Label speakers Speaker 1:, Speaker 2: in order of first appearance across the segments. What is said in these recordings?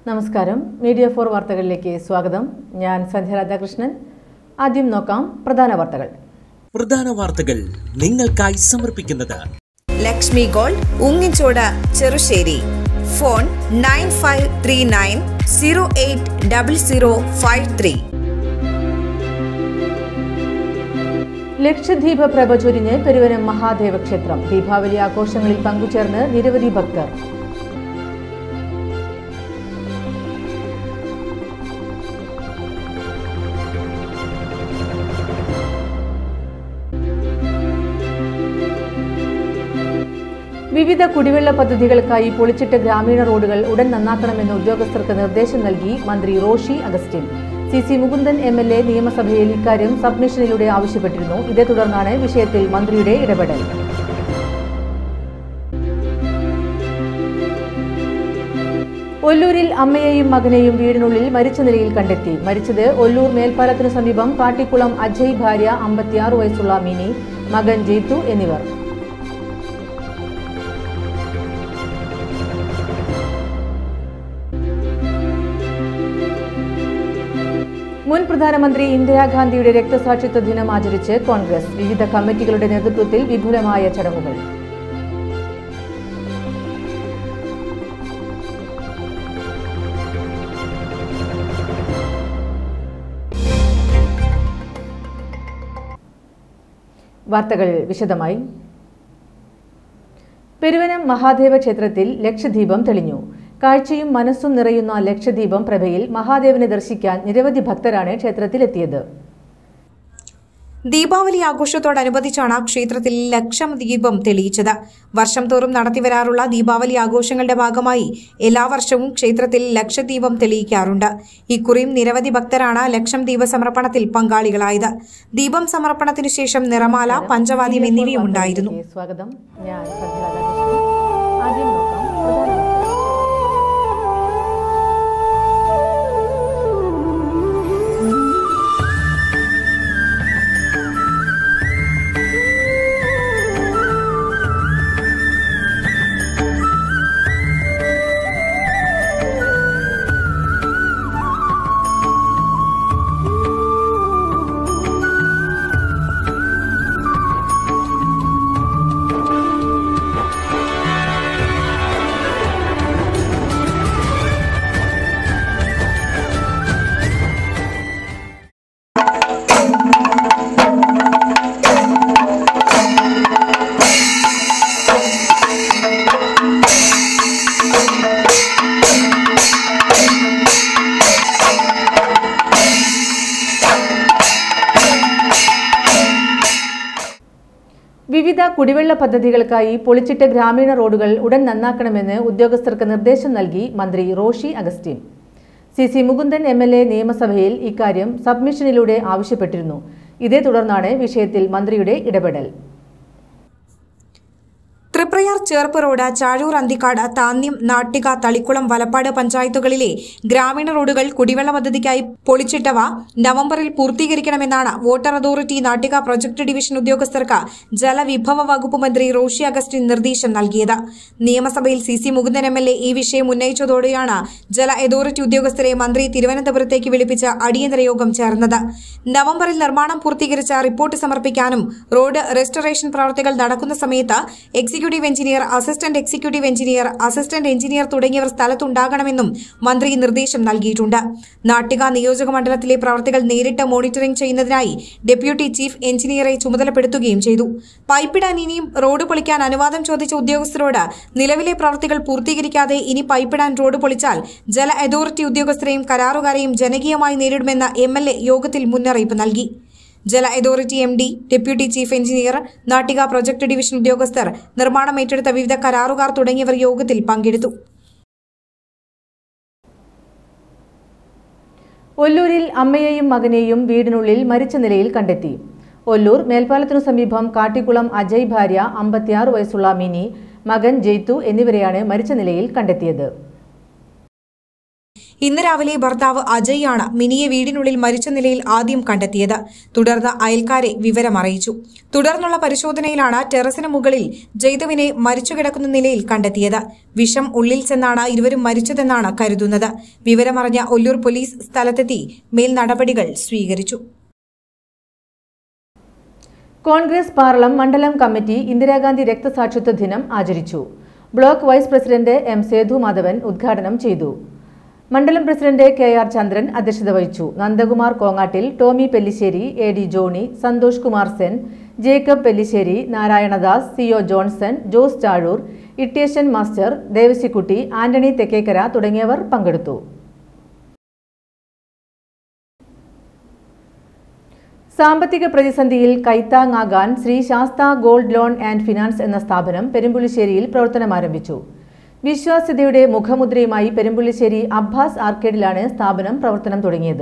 Speaker 1: നമസ്കാരം media for വാർത്തകളിലേക്ക് സ്വാഗതം ഞാൻ സന്ധ്യ രാധാകൃഷ്ണൻ ആദ്യം നോക്കാം പ്രധാന വാർത്തകൾ
Speaker 2: പ്രധാന വാർത്തകൾ നിങ്ങൾക്കായി സമർപ്പിക്കുന്നത്
Speaker 3: Lakshmi Gold Ungichode Cherussery phone nine five three nine zero eight double zero five three
Speaker 1: ലക്ഷദ്വീപ് പ്രഭ ചൊരിഞ്ഞ് പെരുവനം മഹാദേവ ക്ഷേത്രം ദീപാവലി ആഘോഷങ്ങളിൽ പങ്കുചേർന്ന് നിരവധി ഭക്തർ വിവിധ കുടിവെള്ള പദ്ധതികൾക്കായി പൊളിച്ചിട്ട ഗ്രാമീണ റോഡുകൾ ഉടൻ നന്നാക്കണമെന്ന് ഉദ്യോഗസ്ഥർക്ക് നിർദ്ദേശം നൽകി മന്ത്രി Roshi Augustine C C Mukundan M L A നിയമസഭയിൽ ഇക്കാര്യം സബ്മിഷനിലൂടെ ആവശ്യപ്പെട്ടിരുന്നു ഇതേ തുടർന്നാണ് വിഷയത്തിൽ മന്ത്രിയുടെ ഇടപെടൽ ഒല്ലൂരിൽ അമ്മയെയും മകനെയും വീടിനുള്ളിൽ മരിച്ച നിലയിൽ കണ്ടെത്തി മരിച്ചത് ഒല്ലൂർ മേൽപ്പാലത്തിനു സമീപം കാട്ടിക്കുളം അജയ് ഭാര്യ അമ്പത്തിയാറ് വയസ്സുള്ള മിനി മകൻ ജെയ്തു എന്നിവർ മുൻ പ്രധാനമന്ത്രി ഇന്ദിരാഗാന്ധിയുടെ രക്തസാക്ഷിത്വ ദിനം ആചരിച്ച് കോൺഗ്രസ് വിവിധ കമ്മിറ്റികളുടെ നേതൃത്വത്തിൽ വിപുലമായ ചടങ്ങുകൾ വാർത്തകൾ വിശദമായി പെരുവനം മഹാദേവ ക്ഷേത്രത്തിൽ ലക്ഷദീപം തെളിഞ്ഞു കാഴ്ചയും മനസ്സും നിറയുന്ന ലക്ഷദീപം പ്രഭയിൽ മഹാദേവനെ ദർശിക്കാൻ നിരവധി ഭക്തരാണ് ക്ഷേത്രത്തിലെത്തിയത്
Speaker 3: ദീപാവലി ആഘോഷത്തോടനുബന്ധിച്ചാണ് ക്ഷേത്രത്തിൽ ലക്ഷം ദീപം തെളിയിച്ചത് വർഷം തോറും നടത്തിവരാറുള്ള ദീപാവലി ആഘോഷങ്ങളുടെ ഭാഗമായി എല്ലാ വർഷവും ക്ഷേത്രത്തിൽ ലക്ഷദീപം തെളിയിക്കാറുണ്ട് ഇക്കുറിയും നിരവധി ഭക്തരാണ് ലക്ഷം ദീപ സമർപ്പണത്തിൽ പങ്കാളികളായത് ദീപം സമർപ്പണത്തിനു ശേഷം നിറമാല പഞ്ചവാദ്യം എന്നിവയും ഉണ്ടായിരുന്നു
Speaker 1: സ്വാഗതം ഞാൻ സന്ധ്യ രാധാകൃഷ്ണൻ ആദ്യം നോക്കാം പ്രധാന വാർത്തകൾ വിവിധ കുടിവെള്ള പദ്ധതികൾക്കായി പൊളിച്ചിട്ട ഗ്രാമീണ റോഡുകൾ ഉടൻ നന്നാക്കണമെന്ന് ഉദ്യോഗസ്ഥർക്ക് നിർദ്ദേശം നൽകി മന്ത്രി Roshi Augustine C C Mukundan M L A നിയമസഭയിൽ ഇക്കാര്യം സബ്മിഷനിലൂടെ ആവശ്യപ്പെട്ടിരുന്നു ഇതേ തുടർന്നാണ് വിഷയത്തിൽ മന്ത്രിയുടെ ഇടപെടൽ
Speaker 3: തൃപ്രയാർ ചേർപ്പ് റോഡ് ചാഴൂർ അന്തിക്കാട് താന്യം നാട്ടിക തളിക്കുളം വലപ്പാട് പഞ്ചായത്തുകളിലെ ഗ്രാമീണ റോഡുകൾ കുടിവെള്ള പദ്ധതിക്കായി പൊളിച്ചിട്ടവ നവംബറിൽ പൂർത്തീകരിക്കണമെന്നാണ് water authority Nattika project division ഉദ്യോഗസ്ഥർക്ക് ജലവിഭവ വകുപ്പ് മന്ത്രി റോഷി അഗസ്റ്റിൻ നിർദ്ദേശം നൽകിയത് നിയമസഭയിൽ C C Mukundan M L A ഈ വിഷയം ഉന്നയിച്ചതോടെയാണ് ജല അതോറിറ്റി ഉദ്യോഗസ്ഥരെ മന്ത്രി തിരുവനന്തപുരത്തേക്ക് വിളിപ്പിച്ച് അടിയന്തര യോഗം ചേർന്നത് നവംബറിൽ നിർമ്മാണം പൂർത്തീകരിച്ച റിപ്പോർട്ട് സമർപ്പിക്കാനും റോഡ് റെസ്റ്റോറേഷൻ പ്രവർത്തികൾ നടക്കുന്ന സമയത്ത് executive engineer assistant executive engineer assistant engineer തുടങ്ങിയവർ സ്ഥലത്തുണ്ടാകണമെന്നും മന്ത്രി നിർദ്ദേശം നൽകിയിട്ടുണ്ട് നാട്ടിക നിയോജക മണ്ഡലത്തിലെ പ്രവർത്തികൾ നേരിട്ട് മോണിറ്ററിംഗ് ചെയ്യുന്നതിനായി ഡെപ്യൂട്ടി ചീഫ് എഞ്ചിനീയറെ ചുമതലപ്പെടുത്തുകയും ചെയ്തു പൈപ്പിടാൻ ഇനിയും റോഡ് പൊളിക്കാൻ അനുവാദം ചോദിച്ച ഉദ്യോഗസ്ഥരോട് നിലവിലെ പ്രവർത്തികൾ പൂർത്തീകരിക്കാതെ ഇനി പൈപ്പിടാൻ റോഡ് പൊളിച്ചാൽ ജല അതോറിറ്റി ഉദ്യോഗസ്ഥരെയും കരാറുകാരെയും ജനകീയമായി നേരിടുമെന്ന് എം എൽ എ യോഗത്തിൽ മുന്നറിയിപ്പ് നൽകി ജല authority M D deputy chief engineer Nattika project division ഉദ്യോഗസ്ഥർ നിർമ്മാണം ഏറ്റെടുത്ത വിവിധ കരാറുകാർ തുടങ്ങിയവർ യോഗത്തിൽ പങ്കെടുത്തു
Speaker 1: ഒല്ലൂരിൽ അമ്മയെയും മകനെയും വീടിനുള്ളിൽ മരിച്ച നിലയിൽ കണ്ടെത്തി ഒല്ലൂർ മേൽപ്പാലത്തിനു സമീപം കാട്ടിക്കുളം അജയ് ഭാര്യ അമ്പത്തിയാറ് വയസ്സുള്ള മിനി മകൻ ജെയ്തു എന്നിവരെയാണ് മരിച്ച നിലയിൽ കണ്ടെത്തിയത്
Speaker 3: ഇന്ന് രാവിലെ ഭർത്താവ് അജയ്യാണ് മിനിയെ വീടിനുള്ളിൽ മരിച്ച നിലയിൽ ആദ്യം കണ്ടെത്തിയത് തുടർന്ന് അയൽക്കാരെ വിവരമറിയിച്ചു തുടർന്നുള്ള പരിശോധനയിലാണ് ടെറസിന് മുകളിൽ ജയ്തുവിനെ മരിച്ചു കിടക്കുന്ന നിലയിൽ കണ്ടെത്തിയത് വിഷം ഉള്ളിൽ ചെന്നാണ് ഇരുവരും മരിച്ചതെന്നാണ് കരുതുന്നത് വിവരമറിഞ്ഞ ഒല്ലൂർ പോലീസ് സ്ഥലത്തെത്തി മേൽ നടപടികൾ സ്വീകരിച്ചു
Speaker 1: കോൺഗ്രസ് പാർലം മണ്ഡലം കമ്മിറ്റി ഇന്ദിരാഗാന്ധി രക്തസാക്ഷിത്വ ദിനം ആചരിച്ചു block vice president M Sethu Madhavan ഉദ്ഘാടനം ചെയ്തു മണ്ഡലം പ്രസിഡന്റ് കെ ആർ ചന്ദ്രൻ അധ്യക്ഷത വഹിച്ചു Nandakumar Kongattil Tomy Pellissery A D Johny Santhosh Kumar Sen Jacob Pellissery Narayanadas C O Johnson Jose Chazhoor Itteshan master Devassikutty Antony Thekkekara തുടങ്ങിയവർ പങ്കെടുത്തു സാമ്പത്തിക പ്രതിസന്ധിയിൽ കൈത്താങ്ങാകാൻ Sree Sastha Gold Loan and Finance എന്ന സ്ഥാപനം പെരുമ്പുള്ളിശ്ശേരിയിൽ പ്രവർത്തനമാരംഭിച്ചു വിശ്വാസ്യതയുടെ മുഖമുദ്രയുമായി പെരുമ്പുള്ളിശ്ശേരി അബ്ബാസ് ആർക്കേഡിലാണ് സ്ഥാപനം പ്രവർത്തനം തുടങ്ങിയത്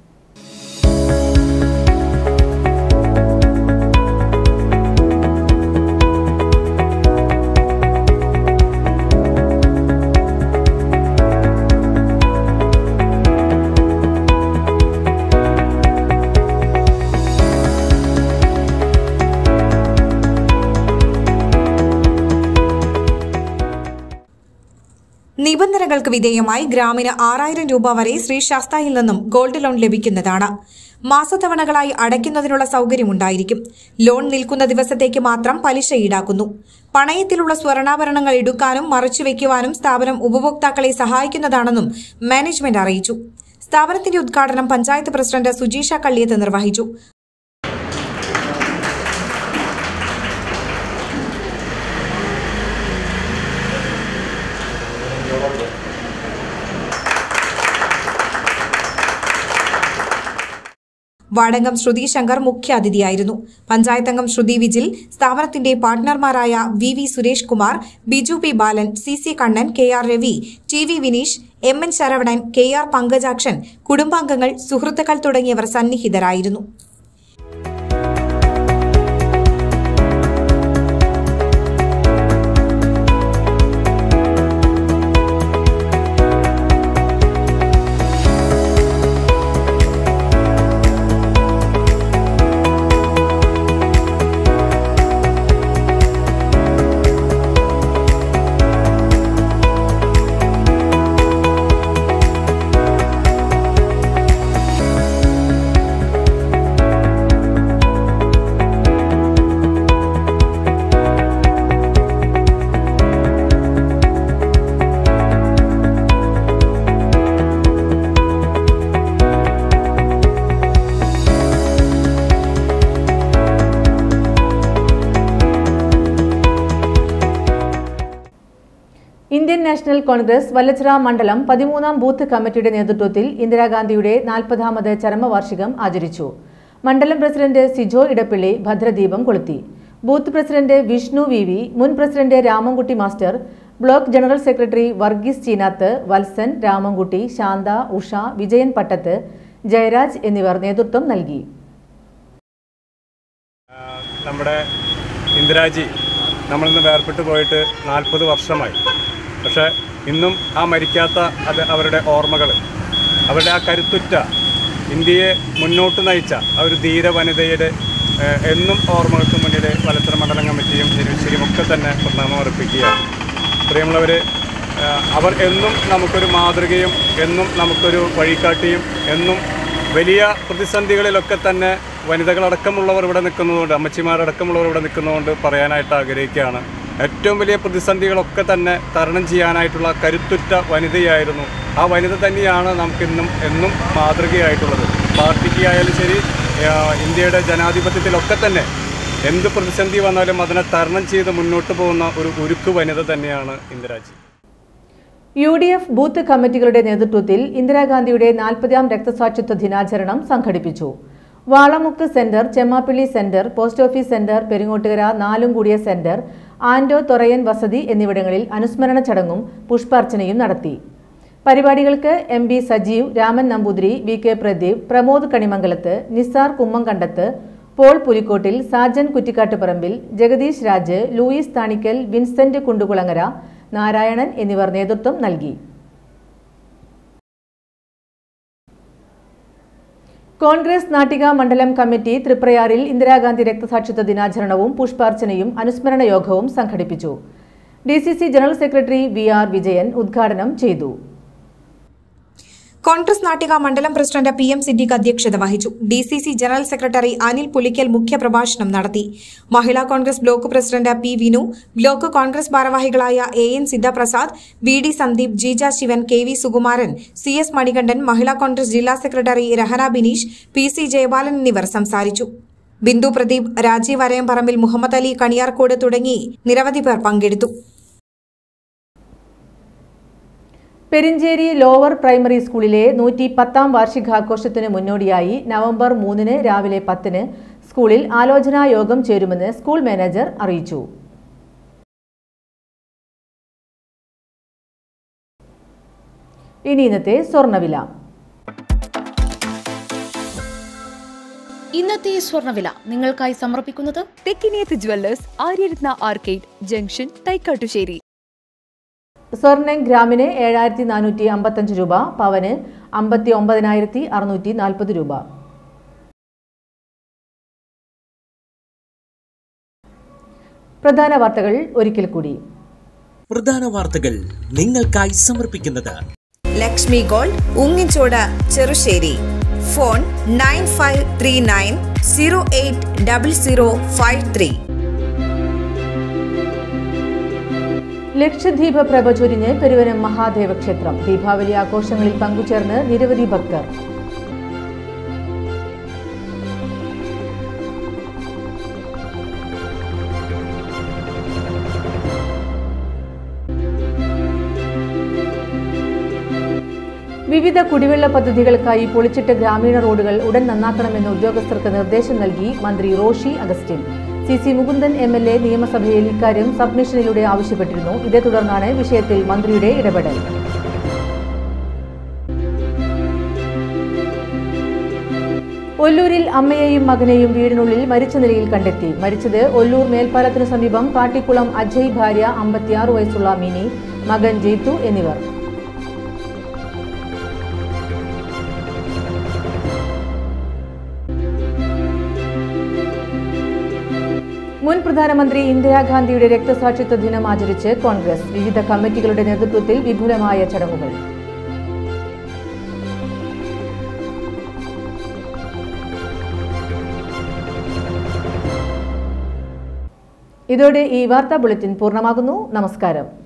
Speaker 3: നിബന്ധനകൾക്ക് വിധേയമായി ഗ്രാമിന് ആറായിരം രൂപ വരെ ശ്രീ ശാസ്തായിൽ നിന്നും ഗോൾഡ് ലോൺ ലഭിക്കുന്നതാണ് മാസത്തവണകളായി അടയ്ക്കുന്നതിനുള്ള സൗകര്യമുണ്ടായിരിക്കും ലോൺ നിൽക്കുന്ന ദിവസത്തേക്ക് മാത്രം പലിശ ഈടാക്കുന്നു പണയത്തിലുള്ള സ്വർണ്ണാഭരണങ്ങൾ എടുക്കാനും മറച്ചുവെക്കുവാനും സ്ഥാപനം ഉപഭോക്താക്കളെ സഹായിക്കുന്നതാണെന്നും മാനേജ്മെന്റ് അറിയിച്ചു സ്ഥാപനത്തിന്റെ ഉദ്ഘാടനം പഞ്ചായത്ത് പ്രസിഡന്റ് സുജീഷ കള്ളിയത്ത് നിർവഹിച്ചു വാടകം ശ്രുതി ശങ്കർ മുഖ്യാതിഥിയായിരുന്നു പഞ്ചായത്ത് അംഗം ശ്രുതി വിജിൽ സ്ഥാപനത്തിന്റെ പാർട്ട്ണർമാരായ V V Suresh Kumar Biju P Balan C C Kannan K R Ravi T V Vineesh M N Saravanan K R Pankajakshan കുടുംബാംഗങ്ങൾ സുഹൃത്തുക്കൾ തുടങ്ങിയവർ സന്നിഹിതരായിരുന്നു
Speaker 1: ഇന്ത്യൻ നാഷണൽ കോൺഗ്രസ് വല്ലച്ചിറ മണ്ഡലം പതിമൂന്നാം ബൂത്ത് കമ്മിറ്റിയുടെ നേതൃത്വത്തിൽ ഇന്ദിരാഗാന്ധിയുടെ നാൽപ്പതാമത് ചരമവാർഷികം ആചരിച്ചു മണ്ഡലം പ്രസിഡന്റ് സിജോ ഇടപ്പള്ളി ഭദ്രദീപം കൊളുത്തി booth president Vishnu V V മുൻ president Ramankutty master block general secretary Varghese Cheenath Valsan Ramankutty Santha Usha Vijayan Pattath Jayaraj എന്നിവർ നേതൃത്വം നൽകി
Speaker 4: നമ്മുടെ ഇന്ദിരാജി നമ്മളിന്ന് വേർപെട്ട് പോയിട്ട് നാൽപ്പത് വർഷമായി പക്ഷേ ഇന്നും ആ മരിക്കാത്ത അത് അവരുടെ ഓർമ്മകൾ അവരുടെ ആ കരുത്തുറ്റ ഇന്ത്യയെ മുന്നോട്ട് നയിച്ച ആ ഒരു ധീര വനിതയുടെ ഏഹ്, എന്നും ഓർമ്മകൾക്ക് മുന്നിൽ വലത്തര മണ്ഡലം കമ്മിറ്റിയും ജനുശ്ശേരിയും ഒക്കെ തന്നെ പ്രണാമം അർപ്പിക്കുകയാണ് പ്രിയമുള്ളവർ അവർ എന്നും നമുക്കൊരു മാതൃകയും എന്നും നമുക്കൊരു വഴികാട്ടിയും എന്നും വലിയ പ്രതിസന്ധികളിലൊക്കെ തന്നെ വനിതകളടക്കമുള്ളവർ ഇവിടെ നിൽക്കുന്നതുകൊണ്ട് അമ്മച്ചിമാരടക്കമുള്ളവർ ഇവിടെ നിൽക്കുന്നതുകൊണ്ട് പറയാനായിട്ട് ആഗ്രഹിക്കുകയാണ് ഏറ്റവും വലിയ പ്രതിസന്ധികളൊക്കെ തന്നെ തരണം ചെയ്യാനായിട്ടുള്ള കരുത്തുറ്റ വനിതയായിരുന്നു ആ വനിത തന്നെയാണ് നമുക്കിന്നും എന്നും മാതൃകയായിട്ടുള്ളത് പാർട്ടിക്ക് ആയാലും ശരി ആ, ഇന്ത്യയുടെ ജനാധിപത്യത്തിലൊക്കെ തന്നെ എന്ത് പ്രതിസന്ധി വന്നാലും അതിനെ തരണം ചെയ്ത് മുന്നോട്ട് പോകുന്ന ഒരു ഉരുക്ക് വനിത തന്നെയാണ് Indiraji
Speaker 1: U D F booth കമ്മിറ്റികളുടെ നേതൃത്വത്തിൽ ഇന്ദിരാഗാന്ധിയുടെ നാൽപ്പതാം രക്തസാക്ഷിത്വ ദിനാചരണം സംഘടിപ്പിച്ചു Valamukku centre Chemmappilly centre post office centre Peringottukara നാലുംകൂടിയ സെന്റർ ആൻഡോ തൊറയൻ വസതി എന്നിവിടങ്ങളിൽ അനുസ്മരണ ചടങ്ങും പുഷ്പാർച്ചനയും നടത്തി പരിപാടികൾക്ക് M B Sajeev Raman Namboothiri V K Pradeep Pramod Kanimangalath Nisar Kummankandath Paul Pulikottil Sajan Kuttikattuparambil Jagadeesh Raj Louis Thanikkal Vincent Kundukulangara Narayanan എന്നിവർ നേതൃത്വം നൽകി കോൺഗ്രസ് നാട്ടിക മണ്ഡലം കമ്മിറ്റി തൃപ്രയാറിൽ ഇന്ദിരാഗാന്ധി രക്തസാക്ഷിത്വ ദിനാചരണവും പുഷ്പാർച്ചനയും അനുസ്മരണ യോഗവും സംഘടിപ്പിച്ചു D C C general secretary V R Vijayan ഉദ്ഘാടനം ചെയ്തു
Speaker 3: കോൺഗ്രസ് നാട്ടിക മണ്ഡലം പ്രസിഡന്റ് പി എം സിദ്ദിഖ് അധ്യക്ഷത വഹിച്ചു D C C general secretary Anil Pulikkal മുഖ്യപ്രഭാഷണം നടത്തി Mahila Congress block president P Vinu block Congress ഭാരവാഹികളായ A N Sidhaprasad V D Sandeep Jeeja Sivan K V Sukumaran C S Manikandan Mahila Congress ജില്ലാ secretary Rehana Bineesh P C Jayapalan എന്നിവർ സംസാരിച്ചു ബിന്ദു പ്രദീപ് രാജീവ് അരയംപറമ്പിൽ മുഹമ്മദ് അലി കണിയാർക്കോട് തുടങ്ങി നിരവധി പേർ പങ്കെടുത്തു
Speaker 1: പെരിഞ്ചേരി ലോവർ പ്രൈമറി സ്കൂളിലെ നൂറ്റി പത്താം വാർഷികാഘോഷത്തിന് മുന്നോടിയായി നവംബർ മൂന്നിന് രാവിലെ പത്തിന് സ്കൂളിൽ ആലോചനാ യോഗം ചേരുമെന്ന് സ്കൂൾ മാനേജർ അറിയിച്ചു ഇനി ഇന്നത്തെ സ്വർണ്ണവില
Speaker 5: ഇന്നത്തെ സ്വർണ്ണവില നിങ്ങൾക്കായി സമർപ്പിക്കുന്നത്
Speaker 6: Thekkiniyath Jewellers Aryarathna Arcade junction Thaikkattussery
Speaker 1: സ്വർണം ഗ്രാമിന് ഏഴായിരത്തി നാനൂറ്റി അമ്പത്തഞ്ച് രൂപ പവന് അമ്പത്തി ഒമ്പതിനായിരത്തി അറുന്നൂറ്റി നാൽപ്പത് രൂപ പ്രധാന വാർത്തകൾ ഒരിക്കൽ കൂടി
Speaker 2: പ്രധാന വാർത്തകൾ നിങ്ങൾക്കായി സമർപ്പിക്കുന്നത്
Speaker 3: Lakshmi Gold Ungichode Cherussery phone nine five three nine zero eight double zero five three
Speaker 1: ലക്ഷദ്വീപ് പ്രഭ ചൊരിഞ്ഞ് പെരുവനം മഹാദേവ ക്ഷേത്രം ദീപാവലി ആഘോഷങ്ങളിൽ പങ്കുചേർന്ന് നിരവധി ഭക്തർ വിവിധ കുടിവെള്ള പദ്ധതികൾക്കായി പൊളിച്ചിട്ട ഗ്രാമീണ റോഡുകൾ ഉടൻ നന്നാക്കണമെന്ന് ഉദ്യോഗസ്ഥർക്ക് നിർദ്ദേശം നൽകി മന്ത്രി Roshi Augustine C C Mukundan M L A നിയമസഭയിൽ ഇക്കാര്യം സബ്മിഷനിലൂടെ ആവശ്യപ്പെട്ടിരുന്നു ഇതേ തുടർന്നാണ് വിഷയത്തിൽ മന്ത്രിയുടെ ഇടപെടൽ ഒല്ലൂരിൽ അമ്മയെയും മകനെയും വീടിനുള്ളിൽ മരിച്ച നിലയിൽ കണ്ടെത്തി മരിച്ചത് ഒല്ലൂർ മേൽപ്പാലത്തിനു സമീപം കാട്ടിക്കുളം അജയ് ഭാര്യ അമ്പത്തിയാറ് വയസ്സുള്ള മിനി മകൻ ജെയ്തു എന്നിവർ മുൻ പ്രധാനമന്ത്രി ഇന്ദിരാഗാന്ധിയുടെ രക്തസാക്ഷിത്വ ദിനം ആചരിച്ച് കോൺഗ്രസ് വിവിധ കമ്മിറ്റികളുടെ നേതൃത്വത്തിൽ വിപുലമായ ചടങ്ങുകൾ ഇതോടെ ഈ വാർത്താ ബുള്ളറ്റിൻ പൂർണ്ണമാകുന്നു നമസ്കാരം